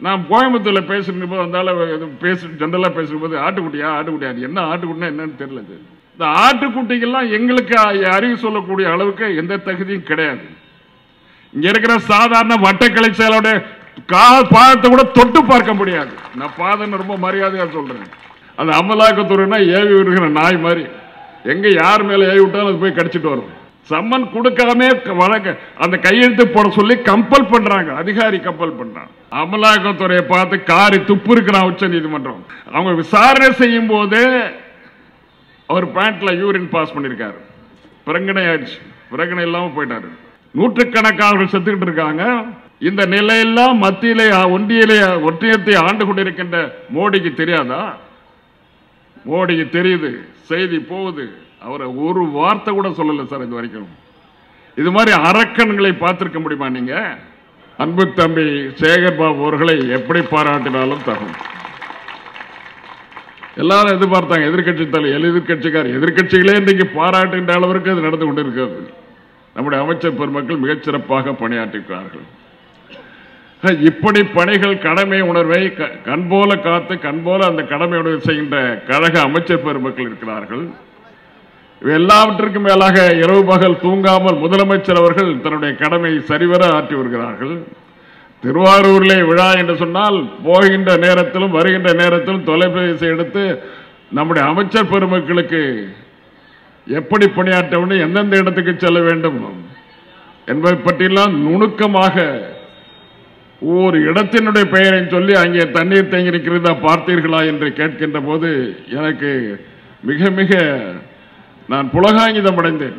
நான் கோயம்புத்தூர்ல பேசுகிற போது அந்த பேசு ஜென்ரலா பேசுகிற போது ஆட்டுக்குட்டியா ஆட்டுக்குட்டியா அது என்ன ஆட்டுக்குட்டினா என்னன்னு தெரியல இது. இந்த ஆட்டுக்குட்டிகள்லாம் எங்களுக்கு அறிவு சொல்லக்கூடிய அளவுக்கு எந்த தகுதியும் கிடையாது இங்க இருக்கிற சாதாரண வட்டக்கலை செயலோட கால் பாதத்தை கூட தொட்டு பார்க்க முடியாது நான் பாதம் ரொம்ப மரியாதையா சொல்றேன் அது அமலாக்கத்துறைனா ஏவி விடுகிற நாய் மாதிரி எங்க யார் மேல ஏவி விட்டாலும் அது போய் கடிச்சிட்டு வரும் சம்மன் கொடுக்காம வழக்க அந்த கையெழுத்து போட சொல்லி கம்பல் பண்றாங்க அதிகாரி கம்பல் பண்றாங்க அமலாக்கத்துறையை பார்த்து காரி துப்பு இருக்கிறான் உச்ச நீதிமன்றம் அவங்க விசாரணை செய்யும் போது அவர் பேண்ட்ல யூரின் பாஸ் பண்ணிருக்காரு பிரங்கனை ஆயிடுச்சு பிரங்கனை இல்லாம போயிட்டாரு நூற்றுக்கணக்கானவர்கள் செத்துக்கிட்டு இருக்காங்க இந்த நிலையெல்லாம் மத்தியிலே ஒன்றியிலே ஒன்றியத்தை ஆண்டு கொண்டிருக்கின்ற மோடிக்கு தெரியாதா மோடிக்கு தெரியுது செய்தி போகுது அவரை ஒரு வார்த்தை கூட சொல்லல சார் இது வரைக்கும் இது மாதிரி அரக்கன்களை பார்த்திருக்க முடியுமா நீங்க அன்பு தம்பி சேகர் பாபு அவர்களை எப்படி பாராட்டினாலும் தகும் எல்லாரும் எதிர்பார்த்தாங்க எதிர்கட்சி தலை எதிர்கட்சிக்கார் எதிர்கட்சிகளே இன்றைக்கு பாராட்டுகின்ற அளவிற்கு அது நடந்து கொண்டிருக்கிறது நம்முடைய அமைச்சர் பெருமக்கள் மிகச் சிறப்பாக பணியாற்றிருக்கிறார்கள் இப்படி பணிகள் கடமை உணர்வை க- கண்போல காத்து கண்போல அந்த கடமை உணர்வு செய்கின்ற கழக அமைச்சர் பெருமக்கள் இருக்கிறார்கள் இவை எல்லாவற்றிற்கும் மேலாக இரவு பகல் தூங்காமல் முதலமைச்சர் அவர்கள் தன்னுடைய கடமை சரிவர ஆற்றி வருகிறார்கள் திருவாரூரிலே விழா என்று சொன்னால் போகின்ற நேரத்திலும் வருகின்ற நேரத்திலும் தொலைபேசி எடுத்து நம்முடைய அமைச்சர் பெருமக்களுக்கு எப்படி பணியாற்ற வேண்டும் எந்தெந்த இடத்துக்கு செல்ல வேண்டும் என்பதை பற்றியெல்லாம் நுணுக்கமாக ஒவ்வொரு இடத்தினுடைய பெயரை சொல்லி அங்கே தண்ணீர் தேங்கி இருக்கிறதா பார்த்தீர்களா என்று கேட்கின்ற போது எனக்கு மிக மிக நான் புலகாங்கிதம் அடைந்தேன்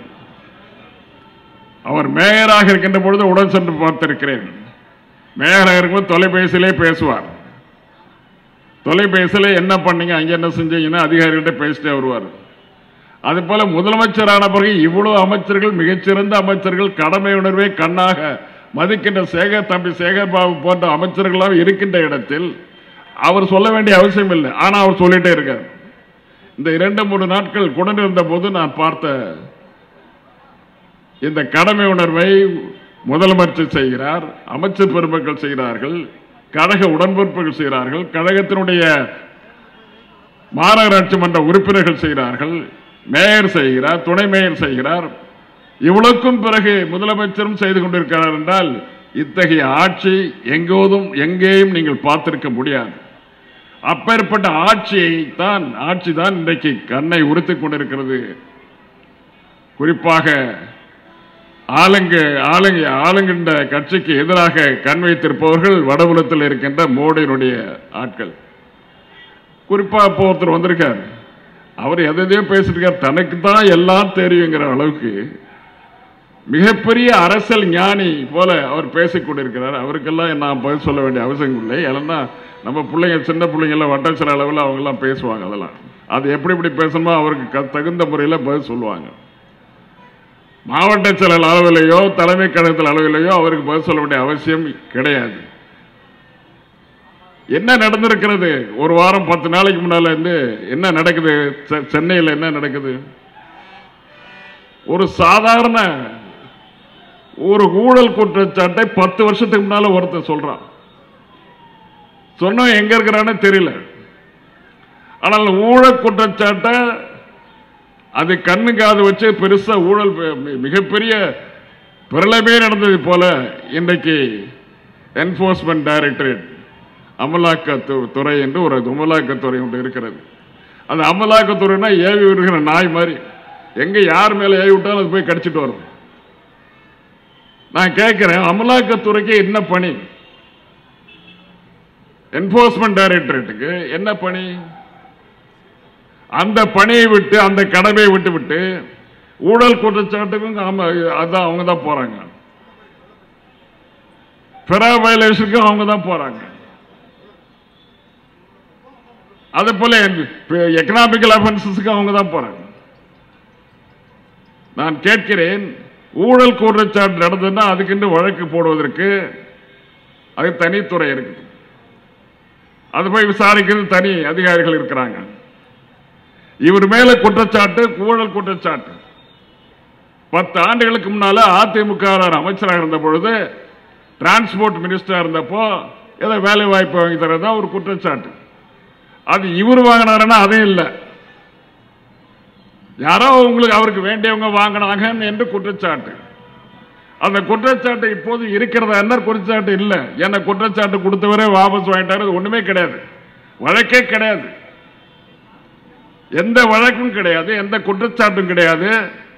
அவர் மேயராக இருக்கின்ற பொழுது உடன் சென்று பார்த்திருக்கிறேன் மேயராக இருக்கும்போது தொலைபேசியிலே பேசுவார் தொலைபேசியில என்ன பண்ணீங்க அங்க என்ன செஞ்சீங்கன்னா அதிகாரிகிட்ட பேசிட்டே வருவார் அது போல முதலமைச்சரான பிறகு இவ்வளவு அமைச்சர்கள் மிகச்சிறந்த அமைச்சர்கள் கடமை உணர்வை கண்ணாக மதிக்கின்ற சேகர் தம்பி சேகர் பாபு போன்ற அமைச்சர்களாக இருக்கின்ற இடத்தில் அவர் சொல்ல வேண்டிய அவசியம் இல்லை ஆனா அவர் சொல்லிட்டே இருக்கார் இந்த இரண்டு மூணு நாட்கள் குடனிருந்த போது நான் பார்த்த இந்த கடமை உணர்வை முதலமைச்சர் செய்கிறார் அமைச்சர் பெருமக்கள் செய்கிறார்கள் கழக உடன்பிறப்புகள் செய்கிறார்கள் கழகத்தினுடைய மாநகராட்சி மன்ற உறுப்பினர்கள் செய்கிறார்கள் மேயர் செய்கிறார் துணை மேயர் செய்கிறார் இவ்வளவுக்கும் பிறகு முதலமைச்சரும் செய்து கொண்டிருக்கிறார் என்றால் இத்தகைய ஆட்சி எங்கோதும் எங்கேயும் நீங்கள் பார்த்திருக்க முடியாது அப்பேற்பட்ட ஆட்சியை தான் ஆட்சி தான் இன்றைக்கு கண்ணை உறுத்திக் கொண்டிருக்கிறது குறிப்பாக ஆளுங்க ஆளுங்க ஆளுங்கின்ற கட்சிக்கு எதிராக கண் வைத்திருப்பவர்கள் வடபுலத்தில் இருக்கின்ற மோடியினுடைய ஆட்கள் குறிப்பா இப்போ ஒருத்தர் வந்திருக்கார் அவர் எதையோ பேசிருக்கார் தனக்கு தான் எல்லாம் தெரியுங்கிற அளவுக்கு மிகப்பெரிய அரசியல் ஞானி போல அவர் பேசிக் கொண்டிருக்கிறார் அவருக்கெல்லாம் நான் பதில் சொல்ல வேண்டிய அவசியம் இல்லை ஏன்னா நம்ம பிள்ளைங்க சின்ன பிள்ளைங்க எல்லாம் வட்டச்சில அளவில் அவங்க எல்லாம் பேசுவாங்க அதெல்லாம் அது எப்படி எப்படி பேசணுமோ அவருக்கு க- தகுந்த முறையில் பதில் சொல்லுவாங்க மாவட்ட செயலர் அளவிலேயோ தலைமை கழகத்தில் அளவிலேயோ அவருக்கு பதில் சொல்ல வேண்டிய அவசியம் கிடையாது என்ன நடந்திருக்கிறது ஒரு வாரம் பத்து நாளைக்கு முன்னால இருந்து என்ன நடக்குது செ- சென்னையில் என்ன நடக்குது ஒரு சாதாரண ஒரு ஊழல் குற்றச்சாட்டை பத்து வருஷத்துக்கு முன்னால ஒருத்தன் சொல்றான் சொன்ன எங்க இருக்கிறான்னு தெரியல ஆனால் ஊழல் குற்றச்சாட்டை அது கண்ணு காது வச்சு பெருசா ஊழல் மி- மிகப்பெரிய பிரளயமே நடந்தது போல இன்றைக்கு என்போர்ஸ்மெண்ட் டைரக்டரேட் அமலாக்க து- துறை என்று ஒரு அமலாக்கத்துறை ஒன்று இருக்கிறது அந்த அமலாக்கத்துறைனா ஏவி விடுகிற நாய் மாதிரி எங்க யார் மேல ஏவி விட்டாலும் அது போய் கடிச்சிட்டு வரும் நான் கேட்கிறேன் அமலாக்கத்துறைக்கு என்ன பணி என்போர்ஸ்மெண்ட் டைரக்டரேட்டுக்கு என்ன பணி அந்த பணியை விட்டு அந்த கடமையை விட்டு விட்டு ஊழல் குற்றச்சாட்டுக்கும் ஆமா அதான் அவங்க தான் போறாங்க பெரா வயலேஷனுக்கும் அவங்க தான் போறாங்க அதே போல எக்கனாமிக்கல் அஃபென்சஸுக்கு அவங்க தான் போறாங்க நான் கேட்கிறேன் ஊழல் குற்றச்சாட்டு நடந்ததுன்னா அதுக்கென்று வழக்கு போடுவதற்கு அது தனித்துறை இருக்குது அது போய் விசாரிக்கிறது தனி அதிகாரிகள் இருக்கிறாங்க இவர் மேல குற்றச்சாட்டு ஊழல் குற்றச்சாட்டு பத்து ஆண்டுகளுக்கு முன்னால அதிமுக அமைச்சராக இருந்த பொழுது டிரான்ஸ்போர்ட் மினிஸ்டரா இருந்தப்போ ஏதோ வேலை வாய்ப்பு வாங்கி தரதா ஒரு குற்றச்சாட்டு அது இவர் வாங்கினாருன்னா அதுவும் இல்லை யாரோ உங்களுக்கு அவருக்கு வேண்டியவங்க வாங்கினாங்க என்று குற்றச்சாட்டு அந்த குற்றச்சாட்டு இப்போது இருக்கிறதா என்ன குற்றச்சாட்டு இல்லை என்ன குற்றச்சாட்டு கொடுத்தவரே வாபஸ் வாங்கிட்டாரு அது ஒண்ணுமே கிடையாது வழக்கே கிடையாது எந்த வழக்கும் கிடையாது எந்த குற்றச்சாட்டும் கிடையாது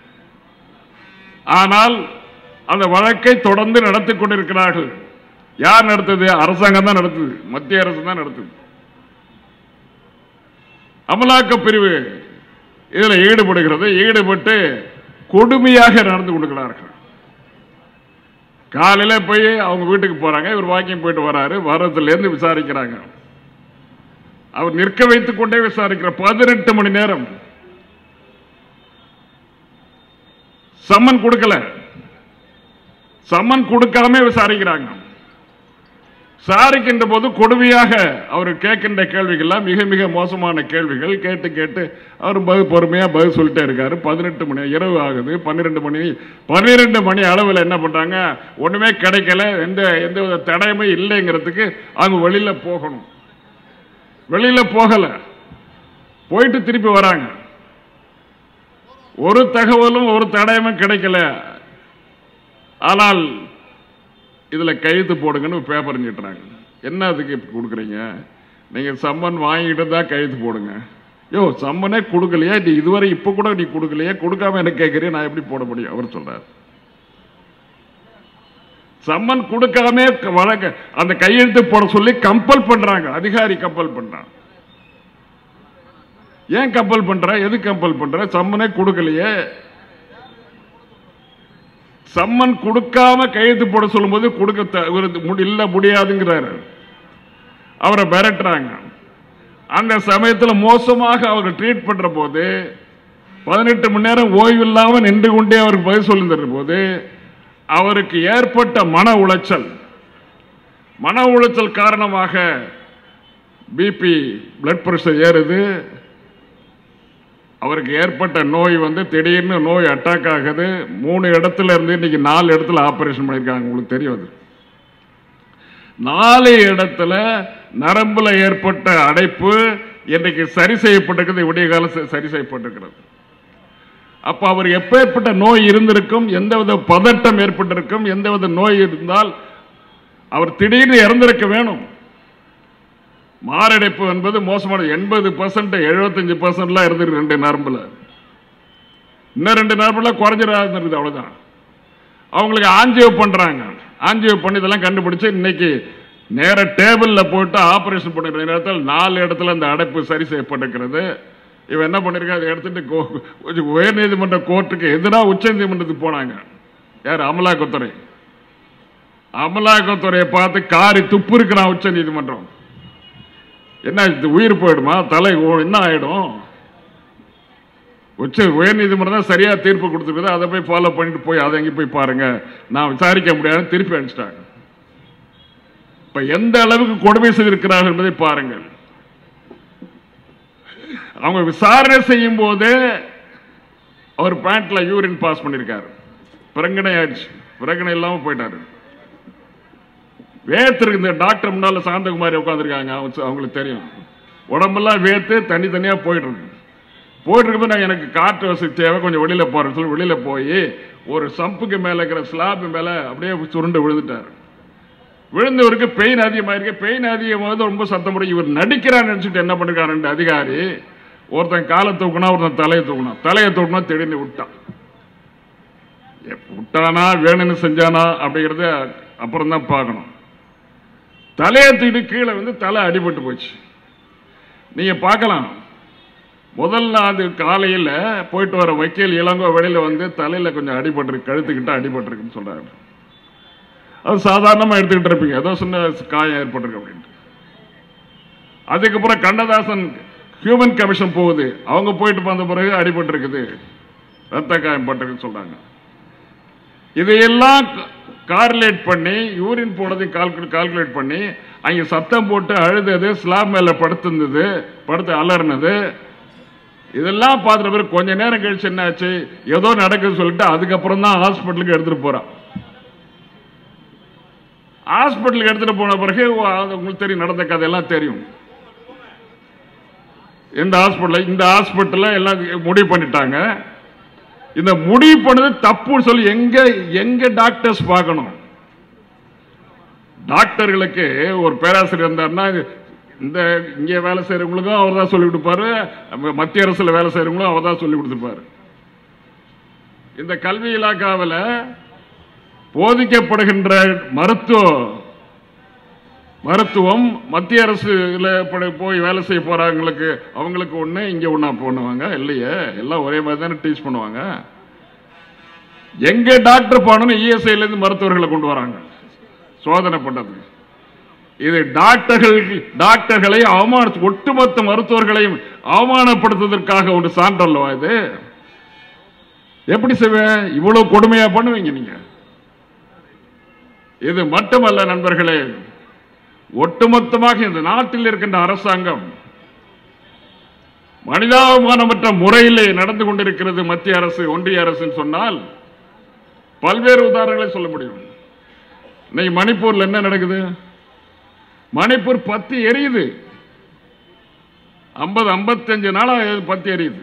ஆனால் அந்த வழக்கை தொடர்ந்து நடத்தி கொண்டிருக்கிறார்கள் யார் நடத்துது அரசாங்கம் தான் நடத்துது மத்திய அரசு தான் நடத்துது அமலாக்க பிரிவு இதில் ஈடுபடுகிறது ஈடுபட்டு கொடுமையாக நடந்து கொண்டிருக்கிறார்கள் காலையில போய் அவங்க வீட்டுக்கு போறாங்க இவர் வாக்கிங் போயிட்டு வராரு வர்றதுல இருந்து விசாரிக்கிறாங்க அவர் நிற்க வைத்துக் கொண்டே விசாரிக்கிறார் பதினெட்டு மணி நேரம் சம்மன் கொடுக்கல சம்மன் கொடுக்காம விசாரிக்கிறாங்க விசாரிக்கின்ற போது கொடுமையாக அவர் கேட்கின்ற கேள்விகள்லாம் மிக மிக மோசமான கேள்விகள் கேட்டு கேட்டு அவர் பதில் பொறுமையா பதில் சொல்லிட்டே இருக்காரு பதினெட்டு மணி இரவு ஆகுது பன்னிரெண்டு மணி பன்னிரெண்டு மணி அளவில் என்ன பண்றாங்க ஒண்ணுமே கிடைக்கல எந்த எந்த வித தடையுமே இல்லைங்கிறதுக்கு அவங்க வெளியில போகணும் வெளியில போகல போயிட்டு திருப்பி வராங்க ஒரு தகவலும் ஒரு தடயமும் கிடைக்கல ஆனால் இதுல கையெழுத்து போடுங்கன்னு பேப்பர் நீட்டுறாங்க என்ன அதுக்கு இப்ப கொடுக்குறீங்க நீங்க சம்மன் வாங்கிட்டு தான் கையெழுத்து போடுங்க யோ சம்மனே கொடுக்கலையா நீ இதுவரை இப்ப கூட நீ கொடுக்கலையே கொடுக்காம என்ன கேட்கறிய நான் எப்படி போட முடியும் அவர் சொல்றாரு சம்மன் கொடுக்காம வழக்க அந்த கையெழுத்து போட சொல்லி கம்பல் பண்றாங்க அதிகாரி கம்பல் பண்றான் ஏன் கம்பல் பண்ற எது கம்பல் பண்ற சம்மனே கொடுக்கலையே சம்மன் கொடுக்காம கையெழுத்து போட சொல்லும்போது கொடுக்க த- இவரு முடி- இல்ல முடியாதுங்கிறாரு அவரை மிரட்டுறாங்க அந்த சமயத்துல மோசமாக அவர் ட்ரீட் பண்ற போது பதினெட்டு மணி நேரம் ஓய்வு இல்லாம நின்று கொண்டே அவருக்கு பதில் சொல்லிருந்த போது அவருக்கு ஏற்பட்ட மன உளைச்சல் மன உளைச்சல் காரணமாக பிபி பிளட் பிரஷர் ஏறுது அவருக்கு ஏற்பட்ட நோய் வந்து திடீர்னு நோய் அட்டாக் ஆகுது மூணு இடத்துல இருந்து இன்னைக்கு நாலு இடத்துல ஆபரேஷன் பண்ணியிருக்காங்க உங்களுக்கு தெரியும் அது நாலு இடத்துல நரம்புல ஏற்பட்ட அடைப்பு இன்னைக்கு சரி செய்யப்பட்டிருக்கிறது விடிய காலம் ச- சரி செய்யப்பட்டிருக்கிறது அப்ப அவர் எப்பேற்பட்ட நோய் இருந்திருக்கும் எந்தவித பதட்டம் ஏற்பட்டிருக்கும் எந்தவித நோய் இருந்தால் அவர் திடீர்னு இறந்திருக்க வேணும் மாரடைப்பு என்பது மோசமானது எண்பது பர்சன்ட் எழுபத்தஞ்சு பர்சன்ட்லாம் இருந்திருக்கு ரெண்டு நரம்புல இன்னும் ரெண்டு நரம்புல குறைஞ்சிடா இருந்திருக்குது அவ்வளவுதான் அவங்களுக்கு ஆஞ்சியோ பண்றாங்க ஆஞ்சியோ பண்ணி இதெல்லாம் கண்டுபிடிச்சு இன்னைக்கு நேர டேபிள்ல போட்டு ஆபரேஷன் பண்ணுற நேரத்தில் நாலு இடத்துல அந்த அடைப்பு சரி செய்யப்பட்டிருக்கிறது இவன் என்ன பண்ணிருக்கான் அதை எடுத்துட்டு கோ- கொஞ்சம் உயர்நீதிமன்ற கோர்ட்டுக்கு எதிராக உச்ச நீதிமன்றத்துக்கு போனாங்க யார் அமலாக்கத்துறை அமலாக்கத்துறையை பார்த்து காரி துப்பு இருக்கிறான் உச்ச நீதிமன்றம் என்ன இது உயிர் போயிடுமா தலை ஓ- என்ன ஆயிடும் உச்ச உயர் நீதிமன்றம் தான் சரியா தீர்ப்பு கொடுத்துருக்குது அதை போய் ஃபாலோ பண்ணிட்டு போய் அதை எங்க போய் பாருங்க நான் விசாரிக்க முடியாதுன்னு திருப்பி அனுப்பிச்சிட்டாங்க இப்ப எந்த அளவுக்கு கொடுமை செய்திருக்கிறார்கள் என்பதை பாருங்கள் அவங்க விசாரணை செய்யும் போது அவர் பேண்ட்ல யூரின் பாஸ் பண்ணிருக்காரு பிரங்கனை ஆயிடுச்சு பிரங்கனை இல்லாம போயிட்டாரு வேர்த்திருக்கு இந்த டாக்டர் முன்னால சாந்தகுமாரி உட்காந்துருக்காங்க அவங்களுக்கு தெரியும் உடம்பெல்லாம் வேர்த்து தனித்தனியா போயிட்டு இருக்கு போயிட்டு இருக்கும்போது நான் எனக்கு காற்று வசதி தேவை கொஞ்சம் வெளியில போறேன்னு சொல்லி வெளியில போய் ஒரு சம்புக்கு மேல இருக்கிற ஸ்லாப் மேல அப்படியே சுருண்டு விழுந்துட்டாரு விழுந்தவருக்கு பெயின் அதிகமாயிருக்கு பெயின் அதிகமாவது ரொம்ப சத்தம் போட இவர் நடிக்கிறான்னு நினைச்சிட்டு என்ன பண்ணிருக்காரு ரெண்டு அதிகாரி ஒருத்தன் காலை தூக்குனா ஒருத்தன் தலையை தூக்குனா தலையை தூக்குனா திடீர்னு விட்டான் எ- விட்டானா வேணும்னு செஞ்சானா அப்படிங்கறத அப்புறம் தான் பார்க்கணும் தலையை தூக்கிட்டு கீழே வந்து தலை அடிபட்டு போச்சு நீங்க பார்க்கலாம் முதல் நாள் காலையில் போயிட்டு வர வக்கீல் இளங்கோ வெளியில வந்து தலையில கொஞ்சம் அடிபட்டிருக்கு கழுத்துக்கிட்ட அடிபட்டிருக்குன்னு சொல்றாரு அது சாதாரணமா எடுத்துக்கிட்டு இருப்பீங்க ஏதோ சின்ன காயம் ஏற்பட்டிருக்கு அப்படின்ட்டு அதுக்கப்புறம் கண்ணதாசன் ஹியூமன் கமிஷன் போகுது அவங்க போயிட்டு வந்த பிறகு அடிபட்டிருக்குது ரத்த காயம் பட்டிருக்குன்னு சொல்றாங்க இதையெல்லாம் கார்லேட் பண்ணி யூரின் போனதையும் கால்குலேட் கால்குலேட் பண்ணி அங்க சத்தம் போட்டு அழுதது ஸ்லாப் மேல படுத்திருந்தது படுத்து அலறினது இதெல்லாம் பார்த்துட்ட பிறகு கொஞ்ச நேரம் கழிச்சு என்னாச்சு ஏதோ நடக்குதுன்னு சொல்லிட்டு அதுக்கப்புறம் தான் ஹாஸ்பிட்டலுக்கு எடுத்துட்டு போறான் ஹாஸ்பிட்டலுக்கு எடுத்துட்டு போன பிறகு ஓ, அது உங்களுக்கு தெரியும் நடந்த கதையெல்லாம் தெரியும் எந்த ஹாஸ்பிட்டல் இந்த ஹாஸ்பிட்டல்ல எல்லாம் முடிவு பண்ணிட்டாங்க இந்த முடிவு பண்ணது தப்புன்னு சொல்லி எங்க எங்க டாக்டர்ஸ் பார்க்கணும் டாக்டர்களுக்கு ஒரு பேராசிரியர் இருந்தாருன்னா இது- இந்த இங்கே வேலை செய்யறவங்களுக்கும் அவர் தான் சொல்லி கொடுப்பாரு நம்ம மத்திய அரசுல வேலை செய்யறவங்களும் அவர் தான் சொல்லி கொடுத்துருப்பாரு இந்த கல்வி இலாக்காவில் போதிக்கப்படுகின்ற மருத்துவ மருத்துவம் மத்திய அரசுல படி- போய் வேலை செய்ய போறாங்களுக்கு அவங்களுக்கு ஒண்ணு இங்க ஒண்ணா பண்ணுவாங்க இல்லையே எல்லாம் ஒரே மாதிரி தானே டீச் பண்ணுவாங்க எங்க டாக்டர் போனோம்னு இஎஸ்ஐல இருந்து மருத்துவர்களை கொண்டு வராங்க சோதனை பண்ணது இது டாக்டர்கள் டாக்டர்களை அவமான ஒட்டுமொத்த மருத்துவர்களையும் அவமானப்படுத்துவதற்காக ஒரு சான்றல்லவா இது எப்படி செய்வேன் இவ்வளவு கொடுமையா பண்ணுவீங்க நீங்க இது மட்டுமல்ல நண்பர்களே ஒட்டுமொத்தமாக இந்த நாட்டில் இருக்கின்ற அரசாங்கம் மனிதாபிமானமற்ற முறையிலே நடந்து கொண்டிருக்கிறது மத்திய அரசு ஒன்றிய அரசுன்னு சொன்னால் பல்வேறு உதாரணங்களை சொல்ல முடியும் இன்னைக்கு மணிப்பூர்ல என்ன நடக்குது மணிப்பூர் பத்தி எரியுது ஐம்பது ஐம்பத்தஞ்சு நாளா இது பத்தி எரியுது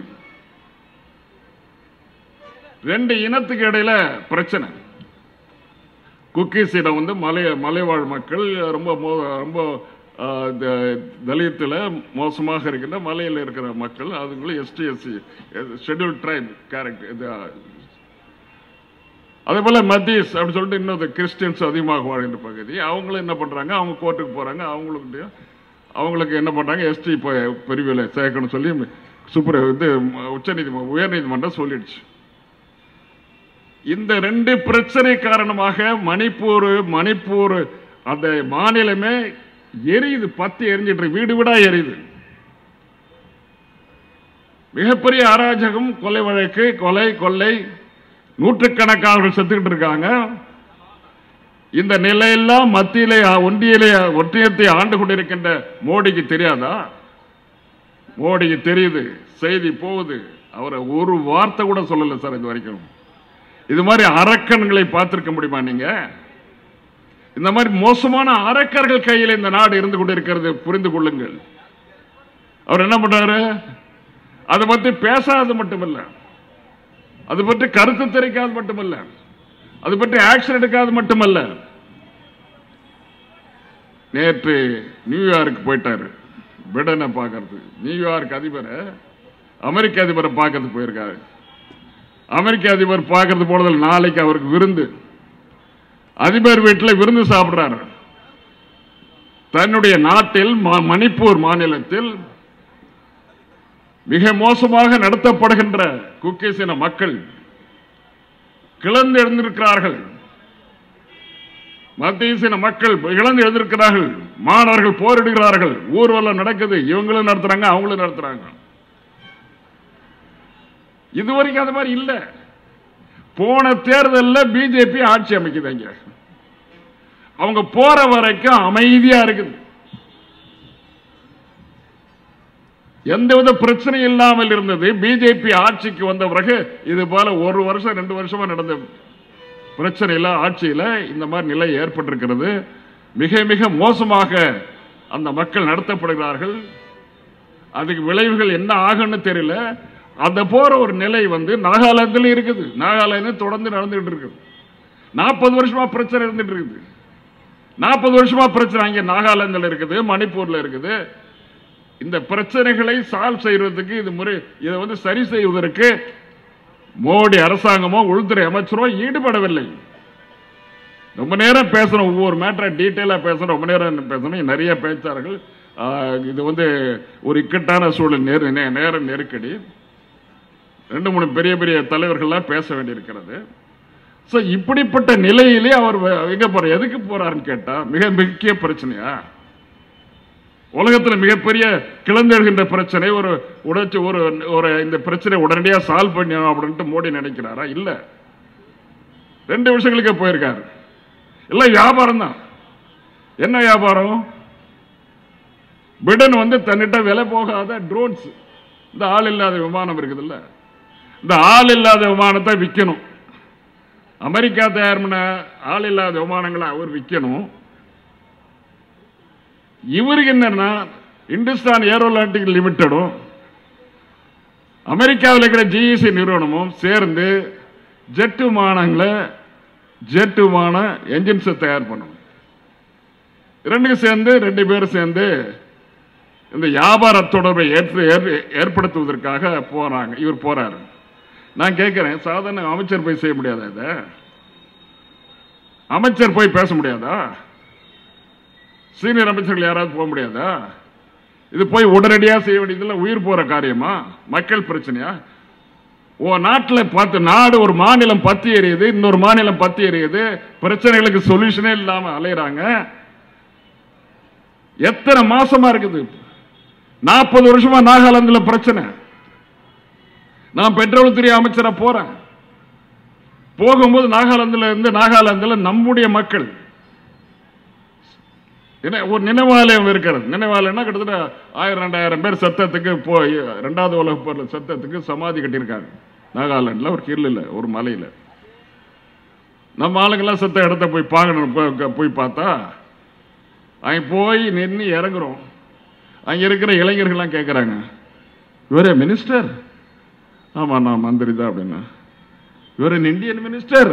ரெண்டு இனத்துக்கு இடையில பிரச்சனை குக்கீஸிடம் வந்து மலை மலைவாழ் மக்கள் ரொம்ப மோ- ரொம்ப ஆ, த- தலித்துல மோசமாக இருக்கின்ற மலையில் இருக்கிற மக்கள் அதுங்களும் ST SC schedule tribe character இது அதே போல மத்தீஸ் அப்படின்னு சொல்லிட்டு இன்னொரு கிறிஸ்டியன்ஸ் அதிகமாக வாழ்கின்ற பகுதி அவங்களும் என்ன பண்றாங்க அவங்க கோர்ட்டுக்கு போறாங்க அவங்களுக்கு அவங்களுக்கு என்ன பண்றாங்க எஸ்டி பிரிவில் சேர்க்கணும் சொல்லி சூப்பர் இது உச்ச நீதிமன்றம் உயர் நீதிமன்றம் சொல்லிடுச்சு இந்த ரெண்டு பிரச்சனை காரணமாக மணிப்பூர் மணிப்பூர் அந்த மாநிலமே எரியுது பத்து எரிஞ்சிட்டு இருக்கு. வீடு வீடா எரியுது மிகப்பெரிய அராஜகம் கொலை வழக்கு கொலை கொள்ளை நூற்றுக்கணக்கானவர்கள் செத்துக்கிட்டு இருக்காங்க இந்த நிலையெல்லாம் மத்தியிலே ஒன்றியிலே ஒன்றியத்தை ஆண்டு கொண்டிருக்கின்ற மோடிக்கு தெரியாதா மோடிக்கு தெரியுது செய்தி போகுது அவரை ஒரு வார்த்தை கூட சொல்லல சார் இது வரைக்கும் இது மாதிரி அரக்கன்களை பார்த்திருக்க முடியுமா நீங்க இந்த மாதிரி மோசமான அரக்கர்கள் கையில் இந்த நாடு இருந்து கொண்டிருக்கிறது புரிந்து கொள்ளுங்கள் அவர் என்ன பண்றாரு அதை பத்தி பேசாதது மட்டுமல்ல அது பற்றி கருத்து தெரிவிக்காது மட்டுமல்ல அது பற்றி ஆக்ஷன் எடுக்காது மட்டுமல்ல நேற்று நியூயார்க் போயிட்டாரு பிடனை பார்க்கறது நியூயார்க் அதிபரை அமெரிக்க அதிபரை பார்க்கறது போயிருக்காரு அமெரிக்க அதிபர் பார்க்கறது போனதில் நாளைக்கு அவருக்கு விருந்து அதிபர் வீட்டில் விருந்து சாப்பிடுறாரு தன்னுடைய நாட்டில் ம- மணிப்பூர் மாநிலத்தில் மிக மோசமாக நடத்தப்படுகின்ற குக்கீஸ் இன மக்கள் கிளர்ந்து எழுந்திருக்கிறார்கள் மத்திய இன மக்கள் இழந்து எழுந்திருக்கிறார்கள் மாணவர்கள் போரிடுகிறார்கள் ஊர்வலம் நடக்குது இவங்களும் நடத்துறாங்க அவங்களும் நடத்துறாங்க இதுவரைக்கும் அது மாதிரி இல்ல போன தேர்தலில் பிஜேபி ஆட்சி அமைக்குதுங்க அவங்க போற வரைக்கும் அமைதியா இருக்குது எந்தவித பிரச்சனை இல்லாமல் இருந்தது பிஜேபி ஆட்சிக்கு வந்த பிறகு இது போல ஒரு வருஷம் ரெண்டு வருஷமா நடந்த பிரச்சனையில ஆட்சியில இந்த மாதிரி நிலை ஏற்பட்டிருக்கிறது மிக மிக மோசமாக அந்த மக்கள் நடத்தப்படுகிறார்கள் அதுக்கு விளைவுகள் என்ன ஆகும்னு தெரியல அந்த போற ஒரு நிலை வந்து நாகாலாந்துல இருக்குது நாகாலாந்து தொடர்ந்து நடந்துகிட்டு இருக்குது நாற்பது வருஷமா பிரச்சனை இருந்துட்டு இருக்குது நாற்பது வருஷமா பிரச்சனை அங்கே நாகாலாந்துல இருக்குது மணிப்பூர்ல இருக்குது இந்த பிரச்சனைகளை சால்வ் செய்யறதுக்கு இது முறை இதை வந்து சரி செய்வதற்கு மோடி அரசாங்கமோ உள்துறை அமைச்சரோ ஈடுபடவில்லை ரொம்ப நேரம் பேசணும் ஒவ்வொரு மேட்டரை டீட்டெயிலாக பேசணும் ரொம்ப நேரம் பேசணும் நிறைய பேச்சார்கள் ஆஹ், இது வந்து ஒரு இக்கட்டான சூழல் நேரு நே- நேர நெருக்கடி ரெண்டு மூணு பெரிய பெரிய தலைவர்கள்லாம் பேச வேண்டியிருக்கிறது ஸோ இப்படிப்பட்ட நிலையிலே அவர் வ- எங்க போற எதுக்கு போறாருன்னு கேட்டா மிக முக்கிய பிரச்சனையா உலகத்தில் மிகப்பெரிய கிளந்தெழுகின்ற பிரச்சனை ஒரு உடைச்சு ஒரு ஒரு இந்த பிரச்சனை உடனடியாக சால்வ் பண்ணணும் அப்படின்ட்டு மோடி நினைக்கிறாரா இல்ல ரெண்டு விஷயங்களுக்கே போயிருக்காரு எல்லாம் வியாபாரம் தான் என்ன வியாபாரம் பிடன் வந்து தன்னிட்ட விலை போகாத ட்ரோன்ஸ் இந்த ஆள் இல்லாத விமானம் இருக்குதுல்ல இந்த ஆள் இல்லாத விமானத்தை விற்கணும் அமெரிக்கா தயார் பண்ண ஆள் இல்லாத விமானங்களை அவர் விற்கணும் இவருக்கு என்னன்னா இந்துஸ்தான் ஏரோநாட்டிக் லிமிட்டடும் அமெரிக்காவில் இருக்கிற ஜிஇசி நிறுவனமும் சேர்ந்து ஜெட் விமானங்களை ஜெட் விமான என்ஜின்ஸை தயார் பண்ணணும் ரெண்டுக்கும் சேர்ந்து ரெண்டு பேரும் சேர்ந்து இந்த வியாபார தொடர்பை ஏற்று ஏற்- ஏற்படுத்துவதற்காக போறாங்க இவர் போறாரு நான் கேட்கிறேன் சாதாரண அமைச்சர் போய் செய்ய முடியாதா இதை அமைச்சர் போய் பேச முடியாதா சீனியர் அமைச்சர்கள் யாராவது போக முடியாதா இது போய் உடனடியாக செய்ய வேண்டியதில்லை உயிர் போற காரியமா மக்கள் பிரச்சனையா ஓ நாட்டில் பார்த்து நாடு ஒரு மாநிலம் பத்தி எரியுது இன்னொரு மாநிலம் பத்தி எரியுது பிரச்சனைகளுக்கு சொல்யூஷனே இல்லாம அலையறாங்க எத்தனை மாசமா இருக்குது நாற்பது வருஷமா நாகாலாந்துல பிரச்சனை நான் பெட்ரோல் துறை அமைச்சரா போறேன் போகும்போது நாகாலாந்துல இருந்து நாகாலாந்துல நம்முடைய மக்கள் என்ன ஒரு நினைவாலயம் இருக்கிறது நினைவாலயம்னா கிட்டத்தட்ட ஆயிரம் ரெண்டாயிரம் பேர் சத்தத்துக்கு போய் ரெண்டாவது உலக போரில் சத்தத்துக்கு சமாதி கட்டியிருக்காங்க நாகாலாண்டில் ஒரு ஹில்லில் ஒரு மலையில் நம்ம ஆளுங்கெல்லாம் செத்த இடத்த போய் பார்க்கணும் போய் போய் பார்த்தா அங்கே போய் நின்று இறங்குறோம் அங்கே இருக்கிற இளைஞர்கள்லாம் கேட்குறாங்க இவரே மினிஸ்டர் ஆமாம் நான் மந்திரி தான் அப்படின்னா இவர் இந்தியன் மினிஸ்டர்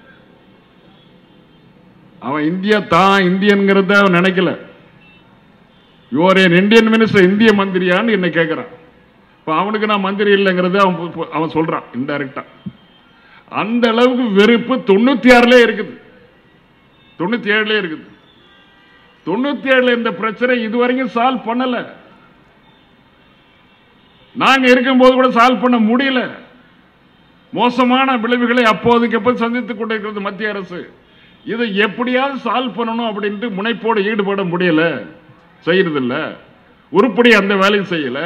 அவன் இந்தியா தான் இந்தியன்கிறத அவன் நினைக்கல யுவர் என் இந்தியன் மினிஸ்டர் இந்திய மந்திரியான்னு என்னை கேட்குறான் இப்போ அவனுக்கு நான் மந்திரி இல்லைங்கிறத அவன் பு- பு- அவன் சொல்றான் இன்டைரக்டா அந்த அளவுக்கு வெறுப்பு தொண்ணூத்தி ஆறுல இருக்குது தொண்ணூத்தி ஏழுல இருக்குது தொண்ணூத்தி ஏழுல இந்த பிரச்சனை இதுவரைக்கும் சால்வ் பண்ணல நாங்க இருக்கும்போது கூட சால்வ் பண்ண முடியல மோசமான விளைவுகளை அப்போதைக்கு எப்போது சந்தித்துக் கொண்டிருக்கிறது மத்திய அரசு இதை எப்படியாவது சால்வ் பண்ணணும் அப்படின்ட்டு முனைப்போடு ஈடுபட முடியல செய்யறதில்ல உருப்படி அந்த வேலையும் செய்யல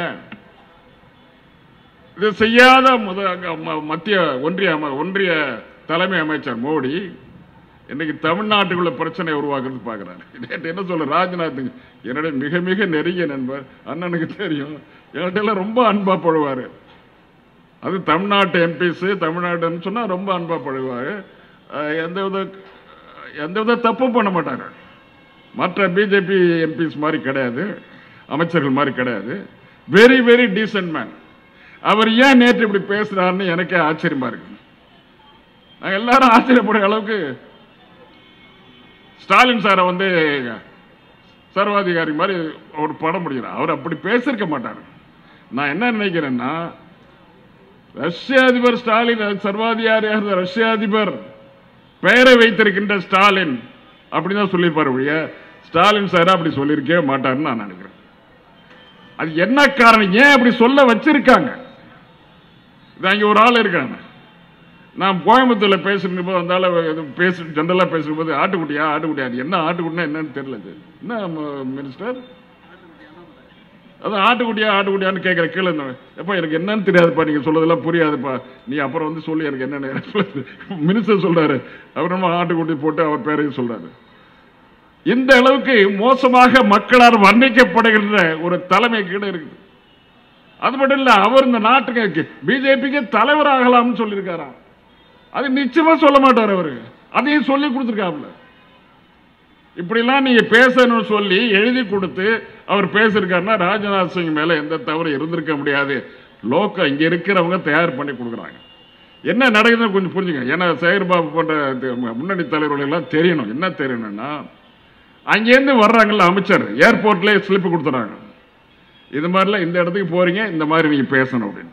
இது செய்யாத முத ம- மத்திய ஒன்றிய அம- ஒன்றிய தலைமை அமைச்சர் மோடி இன்னைக்கு தமிழ்நாட்டுக்குள்ள பிரச்சனை உருவாக்குறது பார்க்குறாரு நேற்று என்ன சொல்ல ராஜ்நாத் என்னுடைய மிக மிக நெருங்கிய நண்பர் அண்ணனுக்கு தெரியும் என்கிட்ட எல்லாம் ரொம்ப அன்பா பழுவாரு அது தமிழ்நாட்டு எம்பிஸ் தமிழ்நாடுன்னு சொன்னா ரொம்ப அன்பா பழுவாரு அஹ் எந்த வித எந்த வித தப்பும் பண்ண மாட்டாங்க மற்ற பிஜேபி எம்பிஸ் மாதிரி கிடையாது அமைச்சர்கள் மாதிரி கிடையாது வெரி வெரி டீசென்ட் மேன் அவர் ஏன் நேற்று இப்படி பேசுறாருன்னு எனக்கே ஆச்சரியமா இருக்கு நாங்க எல்லாரும் ஆச்சரியப்படுற அளவுக்கு ஸ்டாலின் சாரை வந்து சர்வாதிகாரி மாதிரி ஒரு படம் முடிகிறார் அவர் அப்படி பேசியிருக்க மாட்டார் நான் என்ன நினைக்கிறேன்னா ரஷ்ய அதிபர் ஸ்டாலின் சர்வாதிகாரியாக இருந்த ரஷ்ய அதிபர் பெயரை வைத்திருக்கின்ற ஸ்டாலின் அப்படின்னு தான் சொல்லியிருப்பார் ஒழிய ஸ்டாலின் சார் அப்படி சொல்லியிருக்கவே மாட்டாருன்னு நான் நினைக்கிறேன் அது என்ன காரணம் ஏன் அப்படி சொல்ல வச்சிருக்காங்க இது அங்க ஒரு ஆள் இருக்காங்க நான் கோயம்புத்தூர்ல பேசுகிற போது அந்த ஆளு இது பேசு ஜென்ரலா பேசும்போது ஆட்டுக்குட்டியா ஆட்டுக்குட்டியா அது என்ன ஆட்டுக்குட்டினா என்னன்னு தெரியல இது. என்ன மினிஸ்டர் அதான் ஆட்டுக்குட்டியா ஆட்டுக்குட்டியான்னு கேட்குற கீழே எப்போ எனக்கு என்னன்னு தெரியாதுப்பா நீங்க சொல்றதெல்லாம் புரியாதுப்பா நீ அப்புறம் வந்து சொல்லி எனக்கு என்னன்னு மினிஸ்டர் சொல்றாரு அவர் நம்ம ஆட்டுக்குட்டி போட்டு அவர் பேரையும் சொல்றாரு இந்த அளவுக்கு மோசமாக மக்களால் வர்ணிக்கப்படுகின்ற ஒரு தலைமை கீழே இருக்குது அது மட்டும் இல்ல அவர் இந்த நாட்டுக்கு பிஜேபிக்கு தலைவர் ஆகலாம்னு சொல்லியிருக்காராம் அது நிச்சயமா சொல்ல மாட்டார் அவரு அதையும் சொல்லி கொடுத்துருக்காப்ல இப்படிலாம் நீங்க பேசணும்னு சொல்லி எழுதி கொடுத்து அவர் பேசியிருக்காருன்னா ராஜ்நாத் சிங் மேல எந்த தவறு இருந்திருக்க முடியாது லோக்க இங்க இருக்கிறவங்க தயார் பண்ணி கொடுக்குறாங்க என்ன நடக்குதுன்னு கொஞ்சம் புரிஞ்சுங்க ஏன்னா சேகர்பாபு போன்ற தி- முன்னணி தலைவர்கள் எல்லாம் தெரியணும் என்ன தெரியணும்னா அங்கேருந்து வர்றாங்கல்ல அமைச்சர் ஏர்போர்ட்லேயே ஸ்லிப் கொடுத்துறாங்க இது மாதிரிலாம் இந்த இடத்துக்கு போறீங்க இந்த மாதிரி நீங்க பேசணும் அப்படின்ட்டு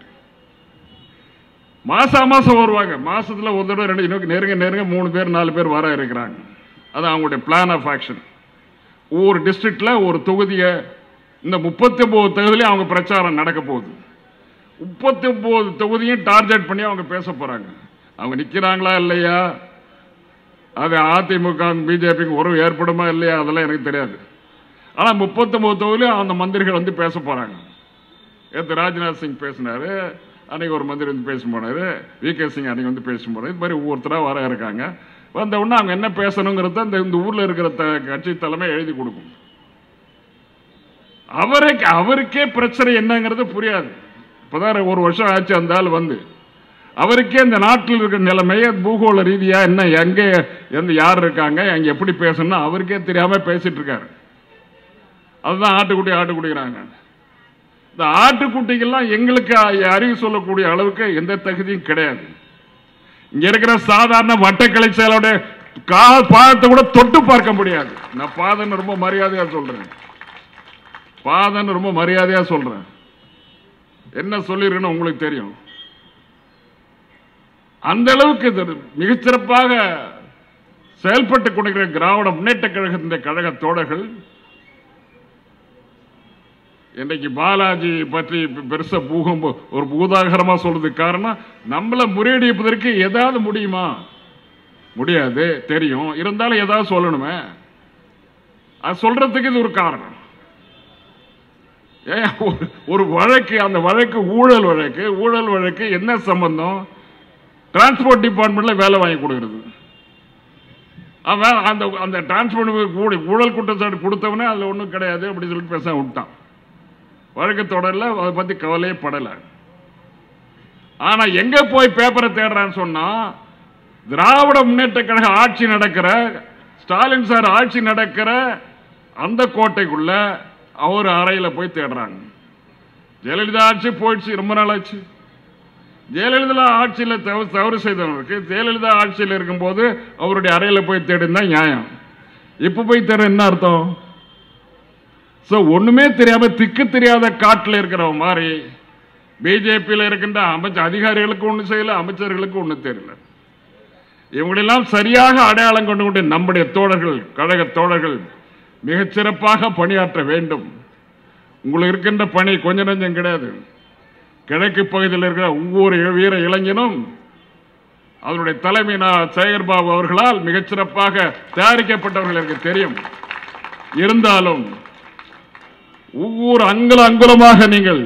மாசா மாசம் வருவாங்க மாசத்துல ஒரு தடவை ரெண்டு இன்னும் நெருங்க நெருங்க மூணு பேர் நாலு பேர் வர இருக்கிறாங்க அது அவங்களுடைய பிளான் ஆஃப் ஆக்ஷன் ஒவ்வொரு டிஸ்ட்ரிக்ட்ல ஒரு தொகுதியை இந்த முப்பத்தி ஒன்பது தொகுதியிலையும் அவங்க பிரச்சாரம் நடக்க போகுது முப்பத்தி ஒன்பது தொகுதியும் டார்கெட் பண்ணி அவங்க பேச போறாங்க அவங்க நிக்கிறாங்களா இல்லையா அது அதிமுக பிஜேபிக்கு உறவு ஏற்படுமா இல்லையா அதெல்லாம் எனக்கு தெரியாது ஆனா முப்பத்தொன்பது தொகுதியிலும் அந்த மந்திரிகள் வந்து பேச போறாங்க நேற்று ராஜ்நாத் சிங் பேசினாரு அன்னைக்கு ஒரு மந்திரி வந்து பேச போனாரு வி கே சிங் அன்னைக்கு வந்து பேச போனாரு இது மாதிரி ஒவ்வொருத்தரா வர இருக்காங்க வந்த உடனே அவங்க என்ன பேசணுங்கிறத இந்த இந்த ஊர்ல இருக்கிற த- கட்சி தலைமை எழுதி கொடுக்கும் அவருக்கு அவருக்கே பிரச்சனை என்னங்கிறது புரியாது இப்பதான் ஒரு வருஷம் ஆச்சு அந்த ஆள் வந்து அவருக்கே இந்த நாட்டில் இருக்கிற நிலைமைய பூகோள ரீதியா என்ன எங்க எந்த யார் இருக்காங்க அங்க எப்படி பேசணும் அவருக்கே தெரியாம பேசிட்டு இருக்காரு அதுதான் ஆட்டுக்குட்டி ஆட்டுக்குட்டிங்கிறாங்க இந்த ஆட்டுக்குட்டிக்கெல்லாம் எங்களுக்கு அ- அறிவு சொல்லக்கூடிய அளவுக்கு எந்த தகுதியும் கிடையாது இங்க இருக்கிற சாதாரண வட்டக்கலை செயலோட கால் பாதத்தை கூட தொட்டு பார்க்க முடியாது நான் பாதன்னு ரொம்ப மரியாதையா சொல்றேன் பாதன்னு ரொம்ப மரியாதையா சொல்றேன் என்ன சொல்லிருக்கணும் உங்களுக்கு தெரியும் அந்த அளவுக்கு இது மிகச்சிறப்பாக செயல்பட்டு கொண்டிருக்கிற திராவிட முன்னேற்ற கழகத்தின் கழக தோழர்கள் இன்றைக்கு பாலாஜி பற்றி பெ- பெருசா பூகம்பம் ஒரு பூதாகரமா சொல்றதுக்கு காரணம் நம்மள முறியடிப்பதற்கு ஏதாவது முடியுமா முடியாது தெரியும் இருந்தாலும் ஏதாவது சொல்லணுமே அது சொல்றதுக்கு இது ஒரு காரணம் ஏன் ஒரு- ஒரு வழக்கு அந்த வழக்கு ஊழல் வழக்கு ஊழல் வழக்கு என்ன சம்பந்தம் டிரான்ஸ்போர்ட் டிபார்ட்மெண்ட்ல வேலை வாங்கி கொடுக்கிறது அவன் அந்த அந்த டிரான்ஸ்போர்ட் ஊழல் குற்றச்சாட்டு கொடுத்தவனே அதுல ஒண்ணும் கிடையாது அப்படி சொல்லிட்டு பேச விட்டான் வழக்கு தொடரல அதை பத்தி கவலையே படல ஆனா எங்க போய் பேப்பரை தேடுறான்னு சொன்னா திராவிட முன்னேற்ற கழக ஆட்சி நடக்கிற ஸ்டாலின் சார் ஆட்சி நடக்கிற அந்த கோட்டைக்குள்ள அவர் அறையில போய் தேடுறாங்க ஜெயலலிதா ஆட்சி போயிடுச்சு ரொம்ப நாள் ஆச்சு ஜெயலலிதா ஆட்சியில தவறு தவறு செய்தவருக்கு ஜெயலலிதா ஆட்சியில் இருக்கும்போது அவருடைய அறையில போய் தேடினா நியாயம் இப்ப போய் தேட என்ன அர்த்தம் சோ ஒண்ணுமே தெரியாம திக்கு தெரியாத காட்டுல இருக்கிறவன் மாதிரி பிஜேபியில் இருக்கின்ற அமைச்சர் அதிகாரிகளுக்கு ஒண்ணு செய்யல அமைச்சர்களுக்கு ஒண்ணு தெரியல இவங்களெல்லாம் சரியாக அடையாளம் கொண்டு கொண்டு நம்முடைய தோழர்கள் கழக தோழர்கள் மிகச் சிறப்பாக பணியாற்ற வேண்டும் உங்களுக்கு இருக்கின்ற பணி கொஞ்ச நஞ்சம் கிடையாது கிழக்கு பகுதியில் இருக்கிற ஒவ்வொரு இ- வீர இளைஞனும் அதனுடைய தலைமை நா- சேகர் பாபு அவர்களால் மிகச்சிறப்பாக தயாரிக்கப்பட்டவர்கள் எனக்கு தெரியும் இருந்தாலும் ஒவ்வொரு அங்குல அங்குலமாக நீங்கள்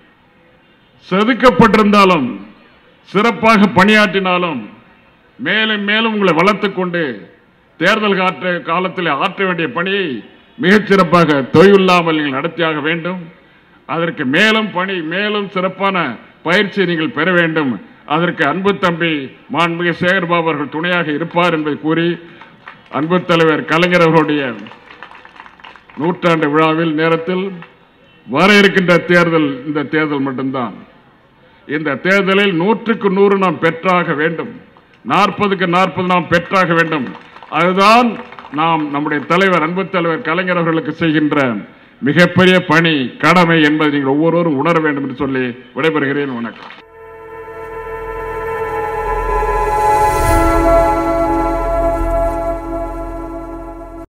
செதுக்கப்பட்டிருந்தாலும் சிறப்பாக பணியாற்றினாலும் மேலும் மேலும் உங்களை வளர்த்துக் கொண்டு தேர்தல் காற்று காலத்தில் ஆற்ற வேண்டிய பணியை மிகச் சிறப்பாக தொய்வில்லாமல் நீங்கள் நடத்தியாக வேண்டும் அதற்கு மேலும் பணி மேலும் சிறப்பான பயிற்சியை நீங்கள் பெற வேண்டும் அதற்கு அன்பு தம்பி மாண்புமிகு சேகர்பாபு அவர்கள் துணையாக இருப்பார் என்பதை கூறி அன்பு தலைவர் கலைஞர் அவர்களுடைய நூற்றாண்டு விழாவில் நேரத்தில் வர இருக்கின்ற தேர்தல் இந்த தேர்தல் மட்டும்தான் இந்த தேர்தலில் நூற்றுக்கு நூறு நாம் பெற்றாக வேண்டும் நாற்பதுக்கு நாற்பது நாம் பெற்றாக வேண்டும் அதுதான் நாம் நம்முடைய தலைவர் அன்பு தலைவர் கலைஞர் அவர்களுக்கு செய்கின்ற மிகப்பெரிய பணி கடமை என்பதை நீங்கள் ஒவ்வொருவரும் உணர வேண்டும் என்று சொல்லி விடைபெறுகிறேன் வணக்கம்